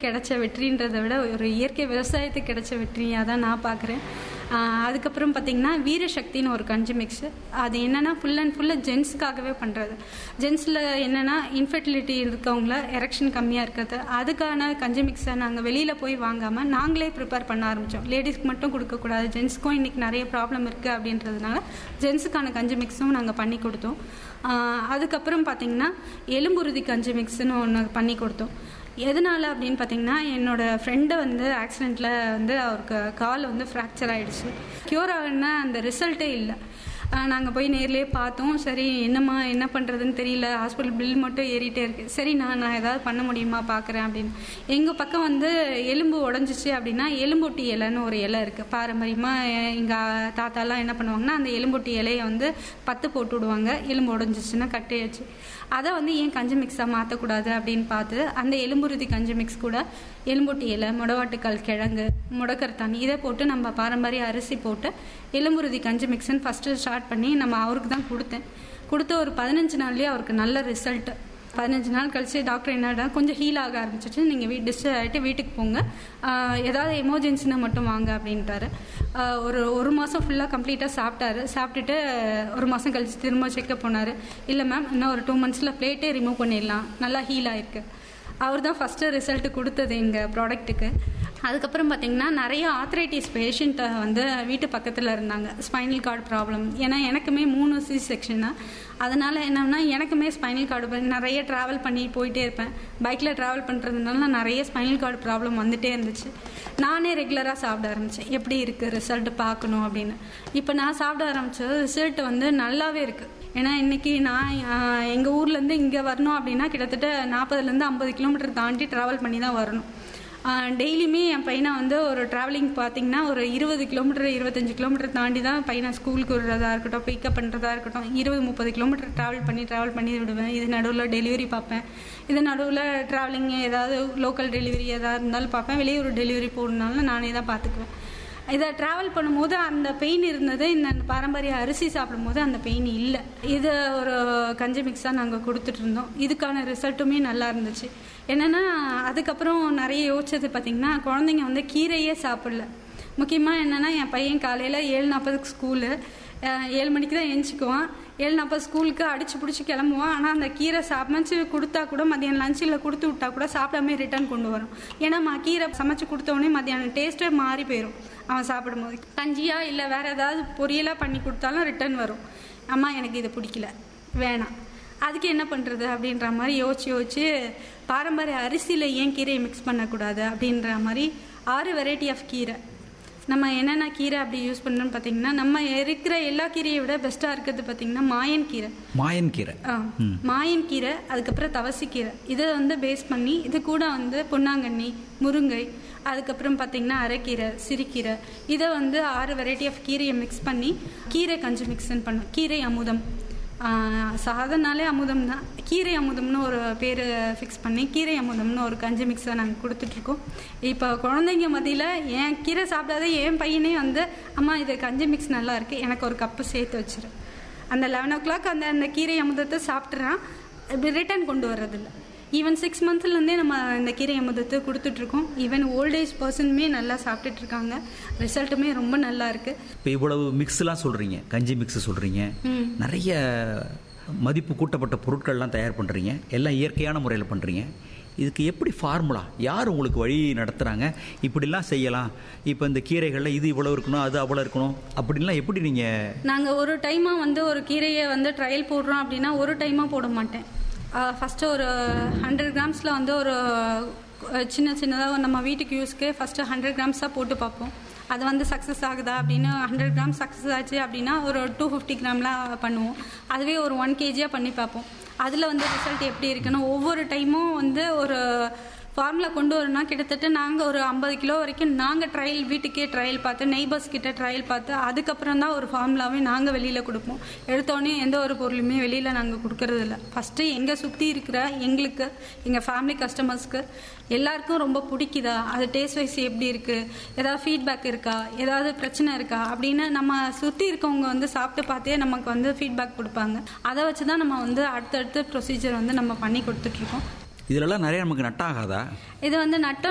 கிடைச்ச வெற்றின்றதை விட ஒரு இயற்கை விவசாயத்துக்கு கிடைச்ச வெற்றியாக தான் நான் பார்க்குறேன் அதுக்கப்புறம் பார்த்தீங்கன்னா வீரசக்தின்னு ஒரு கஞ்சி மிக்ஸ் அது என்னன்னா ஃபுல் அண்ட் ஃபுல்லாக ஜென்ஸுக்காகவே பண்ணுறது ஜென்ஸில் என்னன்னா இன்ஃபர்டிலிட்டி இருக்கவங்கள எரெக்ஷன் கம்மியாக இருக்கிறது அதுக்கான கஞ்சி மிக்ஸை நாங்கள் வெளியில் போய் வாங்காமல் நாங்களே ப்ரிப்பேர் பண்ண ஆரம்பித்தோம் லேடிஸ்க்கு மட்டும் கொடுக்கக்கூடாது ஜென்ஸுக்கும் இன்றைக்கி நிறைய ப்ராப்ளம் இருக்குது அப்படின்றதுனால ஜென்ஸுக்கான கஞ்சி மிக்ஸும் நாங்கள் பண்ணி கொடுத்தோம் ஆஹ் அதுக்கப்புறம் பார்த்தீங்கன்னா எலும்புருதி கஞ்சி மிக்ஸ்னு ஒன்று பண்ணி கொடுத்தோம் எதனால அப்படின்னு பார்த்தீங்கன்னா என்னோட ஃப்ரெண்டு வந்து ஆக்சிடெண்ட்டில் வந்து அவருக்கு கால் வந்து ஃப்ராக்சர் ஆயிடுச்சு க்யூர் ஆகுனா அந்த ரிசல்ட்டே இல்லை நாங்கள் போய் நேர்லேயே பார்த்தோம் சரி என்னம்மா என்ன பண்ணுறதுன்னு தெரியல ஹாஸ்பிட்டல் பில் மட்டும் ஏறிட்டே இருக்கு சரி நான் நான் ஏதாவது பண்ண முடியுமா பார்க்குறேன் அப்படின்னு எங்கள் பக்கம் வந்து எலும்பு உடஞ்சிச்சு அப்படின்னா எலும்பொட்டி இலைன்னு ஒரு இலை இருக்குது பாரம்பரியமாக எங்கள் தாத்தாலாம் என்ன பண்ணுவாங்கன்னா அந்த எலும்பொட்டி இலையை வந்து பத்து போட்டு விடுவாங்க எலும்பு உடஞ்சிச்சுன்னா கட்டி வச்சு அதை வந்து ஏன் கஞ்சி மிக்ஸாக மாற்றக்கூடாது அப்படின்னு பார்த்து அந்த எலும்புருதி கஞ்சி மிக்ஸ் கூட எலும்பொட்டி இலை முடவாட்டுக்கால் கிழங்கு முடக்கரத்தான் இதை போட்டு நம்ம பாரம்பரிய அரிசி போட்டு எலும்புருதி கஞ்சி மிக்ஸ்ன்னு ஃபஸ்ட்டு ஸ்டார்ட் பண்ணி நம்ம அவருக்கு தான் கொடுத்தேன் கொடுத்த ஒரு பதினஞ்சு நாள்லேயே அவருக்கு நல்ல ரிசல்ட் பதினஞ்சு நாள் கழிச்சு டாக்டர் என்னடா கொஞ்சம் ஹீல் ஆக ஆரம்பிச்சிச்சு நீங்கள் வீட் டிஸ்டர்ப் ஆகிட்டு வீட்டுக்கு போங்க ஆஹ் ஏதாவது எமர்ஜென்சினா மட்டும் வாங்க அப்படின்ட்டாரு ஆஹ் ஒரு ஒரு மாதம் ஃபுல்லாக கம்ப்ளீட்டாக சாப்பிட்டாரு சாப்பிட்டுட்டு ஒரு மாதம் கழிச்சு திரும்ப செக்கப் போனார் இல்லை மேம் இன்னும் ஒரு டூ மந்த்ஸில் பிளேட்டே ரிமூவ் பண்ணிடலாம் நல்லா ஹீல் ஆயிருக்கு அவர் தான் ஃபஸ்ட்டு ரிசல்ட் கொடுத்தது எங்கள் ப்ராடக்ட்டுக்கு அதுக்கப்புறம் பார்த்தீங்கன்னா நிறைய ஆத்ரைட்டிஸ் பேஷண்ட்டை வந்து வீட்டு பக்கத்தில் இருந்தாங்க ஸ்பைனல் கார்டு ப்ராப்ளம் ஏன்னா எனக்குமே மூணு சி செக்ஷன் அதனால் என்னன்னா எனக்குமே ஸ்பைனல் கார்டு நிறைய ட்ராவல் பண்ணி போயிட்டே இருப்பேன் பைக்கில் ட்ராவல் பண்ணுறதுனால நிறைய ஸ்பைனல் கார்டு ப்ராப்ளம் வந்துட்டே இருந்துச்சு நானே ரெகுலராக சாப்பிட ஆரம்பித்தேன் எப்படி இருக்குது ரிசல்ட் பார்க்கணும் அப்படின்னு இப்போ நான் சாப்பிட ஆரம்பித்தது ரிசல்ட் வந்து நல்லாவே இருக்குது ஏன்னா இன்னைக்கு நான் எங்கள் ஊர்லேருந்து இங்கே வரணும் அப்படின்னா கிட்டத்தட்ட நாற்பதுலேருந்து ஐம்பது கிலோமீட்டர் தாண்டி ட்ராவல் பண்ணி தான் வரணும் டெய்லியுமே என் பையனை வந்து ஒரு ட்ராவலிங் பார்த்தீங்கன்னா ஒரு இருபது கிலோமீட்டர் இருபத்தஞ்சு கிலோமீட்டர் தாண்டி தான் பையனை ஸ்கூலுக்கு விடுறதா இருக்கட்டும் பிக்கப் பண்ணுறதா இருக்கட்டும் இருபது முப்பது கிலோமீட்டர் ட்ராவல் பண்ணி ட்ராவல் பண்ணி விடுவேன் இது நடுவில் டெலிவரி பார்ப்பேன் இது நடுவில் ட்ராவலிங் ஏதாவது லோக்கல் டெலிவரி ஏதாவது இருந்தாலும் பார்ப்பேன் வெளியூர் டெலிவரி போகணுனாலும் நானே தான் பார்த்துக்குவேன் இதை ட்ராவல் பண்ணும்போது அந்த பெயின் இருந்தது இந்த பாரம்பரிய அரிசி சாப்பிடும்போது அந்த பெயின் இல்லை இது ஒரு கஞ்சி மிக்ஸாக நாங்கள் கொடுத்துட்டு இருந்தோம் இதுக்கான ரிசல்ட்டுமே நல்லா இருந்துச்சு என்னென்னா அதுக்கப்புறம் நிறைய யோசிச்சது பார்த்திங்கன்னா குழந்தைங்க வந்து கீரையே சாப்பிடல முக்கியமாக என்னென்னா என் பையன் காலையில் ஏழு நாற்பதுக்கு ஸ்கூலு ஏழு மணிக்கு தான் எழுந்திக்குவான் ஏழு நாற்பது ஸ்கூலுக்கு அடிச்சு பிடிச்சி கிளம்புவான் ஆனால் அந்த கீரை சமைச்சு கொடுத்தா கூட மதியானம் லஞ்சில் கொடுத்து விட்டா கூட சாப்பிடாம ரிட்டர்ன் கொண்டு வரும் ஏன்னா மா கீரை சமைச்சு கொடுத்த உடனே மதியானம் டேஸ்ட்டே மாறி போயிடும் அவன் சாப்பிடும்போது கஞ்சியா இல்லை வேற ஏதாவது பொரியலாக பண்ணி கொடுத்தாலும் ரிட்டர்ன் வரும் அம்மா எனக்கு இது பிடிக்கல வேணாம் அதுக்கு என்ன பண்ணுறது அப்படின்ற மாதிரி யோசிச்சு யோசிச்சு பாரம்பரிய அரிசியில் ஏன் கீரையை மிக்ஸ் பண்ணக்கூடாது அப்படின்ற மாதிரி ஆறு வெரைட்டி ஆஃப் கீரை நம்ம என்னென்ன கீரை அப்படி யூஸ் பண்ணுறோம்னு பார்த்தீங்கன்னா நம்ம இருக்கிற எல்லா கீரையை விட பெஸ்ட்டாக இருக்கிறது பார்த்தீங்கன்னா மாயன் கீரை மாயன் கீரை ஆ, மாயன் கீரை அதுக்கப்புறம் தவசி கீரை இதை வந்து பேஸ் பண்ணி இது கூட வந்து பொன்னாங்கண்ணி முருங்கை அதுக்கப்புறம் பார்த்தீங்கன்னா அரைக்கீரை சிறுகீரை இதை வந்து ஆறு வெரைட்டி ஆஃப் கீரையை மிக்ஸ் பண்ணி கீரை கஞ்சி மிக்ஸ்ன்னு பண்ணோம் கீரை அமுதம் ஆ, சாதனாலே அமுதம் தான் கீரை அமுதம்னு ஒரு பேர் ஃபிக்ஸ் பண்ணி கீரை அமுதம்னு ஒரு கஞ்சி மிக்ஸை நாங்கள் கொடுத்துட்ருக்கோம் இப்போ குழந்தைங்க மத்தியில் என் கீரை சாப்பிடாத என் பையனே வந்து அம்மா இது கஞ்சி மிக்ஸ் நல்லா இருக்கு எனக்கு ஒரு கப்பு சேர்த்து வச்சிரு அந்த லெவன் ஓ கிளாக் அந்த அந்த கீரை அமுதத்தை சாப்பிட்றான் ரிட்டர்ன் கொண்டு வர்றதில்ல ஈவன் சிக்ஸ் மந்த்லேருந்தே நம்ம இந்த கீரை அமுதத்தை கொடுத்துட்ருக்கோம் ஈவன் ஓல்டேஜ் பர்சனுமே நல்லா சாப்பிட்டுட்டு இருக்காங்க ரிசல்ட்டுமே ரொம்ப நல்லா இருக்குது இப்போ இவ்வளவு மிக்ஸ்லாம் சொல்றீங்க கஞ்சி மிக்ஸ் சொல்றீங்க நிறைய மதிப்பு கூட்டப்பட்ட பொருட்கள்லாம் தயார் பண்றீங்க எல்லாம் இயற்கையான முறையில் பண்றீங்க இதுக்கு எப்படி ஃபார்முலா யார் உங்களுக்கு வழி நடத்துறாங்க இப்படிலாம் செய்யலாம் இப்போ இந்த கீரைகளில் இது இவ்வளோ இருக்கணும் அது அவ்வளோ இருக்கணும் அப்படின்லாம் எப்படி நீங்கள் நாங்கள் ஒரு டைமாக வந்து ஒரு கீரையை வந்து ட்ரையல் போடுறோம் அப்படின்னா ஒரு டைமாக போட மாட்டேன் ஃபஸ்ட்டு ஒரு ஹண்ட்ரட் கிராம்ஸில் வந்து ஒரு அஹ், சின்ன சின்னதாக நம்ம வீட்டுக்கு யூஸ்க்கு ஃபஸ்ட்டு ஹண்ட்ரட் கிராம்ஸாக போட்டு பார்ப்போம் அது வந்து சக்ஸஸ் ஆகுதா அப்படின்னு ஹண்ட்ரட் கிராம் சக்ஸஸ் ஆச்சு அப்படின்னா ஒரு டூ ஃபிஃப்டி கிராம்லாம் பண்ணுவோம் அதுவே ஒரு ஒன் கேஜியாக பண்ணி பார்ப்போம் அதில் வந்து ரிசல்ட் எப்படி இருக்குன்னு ஒவ்வொரு டைமும் வந்து ஒரு ஃபார்முலா கொண்டு வரணும்னா கிட்டத்தட்ட நாங்கள் ஒரு ஐம்பது கிலோ வரைக்கும் நாங்கள் ட்ரையல் வீட்டுக்கே ட்ரையல் பார்த்து நெய்பர்ஸ் கிட்ட ட்ரையல் பார்த்து அதுக்கப்புறம் தான் ஒரு ஃபார்முலாவே நாங்கள் வெளியில் கொடுப்போம் எடுத்தோடனே எந்த ஒரு பொருளுமே வெளியில் நாங்கள் கொடுக்கறது இல்ல ஃபஸ்ட்டு எங்கள் சுற்றி இருக்கிற எங்களுக்கு எங்கள் ஃபேமிலி கஸ்டமர்ஸ்க்கு எல்லாருக்கும் ரொம்ப பிடிக்குதா அது டேஸ்ட் வைஸ் எப்படி இருக்குது ஏதாவது ஃபீட்பேக் இருக்கா ஏதாவது பிரச்சனை இருக்கா அப்படின்னு நம்ம சுற்றி இருக்கவங்க வந்து சாப்பிட்டு பார்த்தே நமக்கு வந்து ஃபீட்பேக் கொடுப்பாங்க அதை வச்சு தான் நம்ம வந்து அடுத்தடுத்த ப்ரொசீஜர் வந்து நம்ம பண்ணி கொடுத்துட்ருக்கோம் இதிலெல்லாம் நிறைய நமக்கு நட்டாகாதா இது வந்து நட்ட